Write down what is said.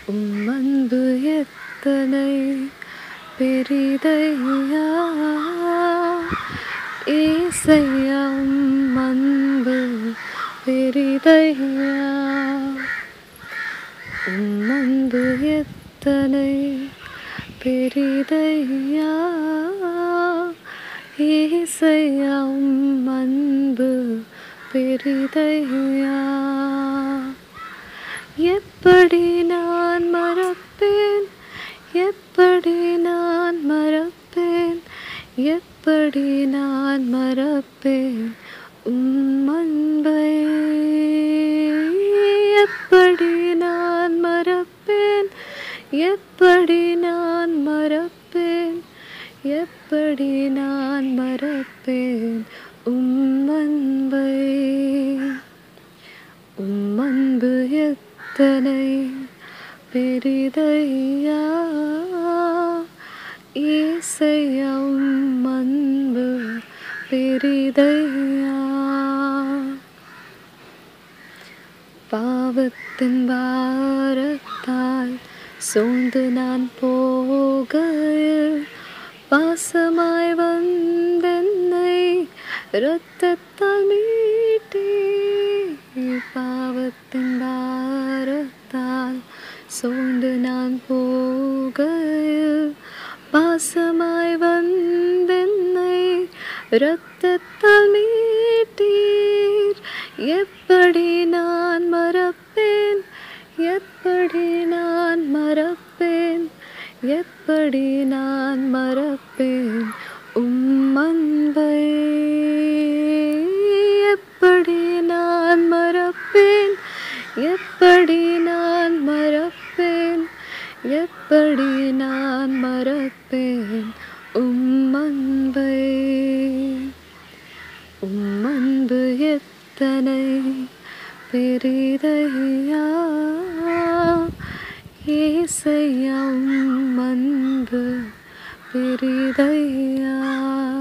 உம் அன்பு எத்தனை பெரிதையா ஏசையா உம் அன்பு பெரிதையா உம் அன்பு எத்தனை பெரிதையா ஏசையா உம் அன்பு பெரிதையா எப்படி நான் மறப்பேன் எப்படி நான் மறப்பேன் எப்படி நான் மறப்பேன் உம் அன்பை எப்படி நான் மறப்பேன் எப்படி நான் மறப்பேன் எப்படி நான் மறப்பேன் உம் அன்பை உம் அன்பு எத்தனை பெரிதையா ஏசையா உம் அன்பு பெரிதையா பாவத்தின் பாரத்தால் சோர்ந்து நான் போகையில் பாசமாய் வந்தென்னை இரத்தத்தால் மீட்டே பாவத்தின் பாரத்தால் சோர்ந்து நான் போகையில் பாசமாய் வந்தென்னை இரத்தத்தால் மீட்டீர் எப்படி நான் மறப்பேன் எப்படி நான் மறப்பேன் எப்படி நான் மறப்பேன் உம் அன்பை எப்படி நான் மறப்பேன் எப்படி நான் மறப்பேன் எப்படி நான் மறப்பேன் உம் அன்பை உம் அன்பு எத்தனை பெரிதையா ஏசையா உம் அன்பு பெரிதையா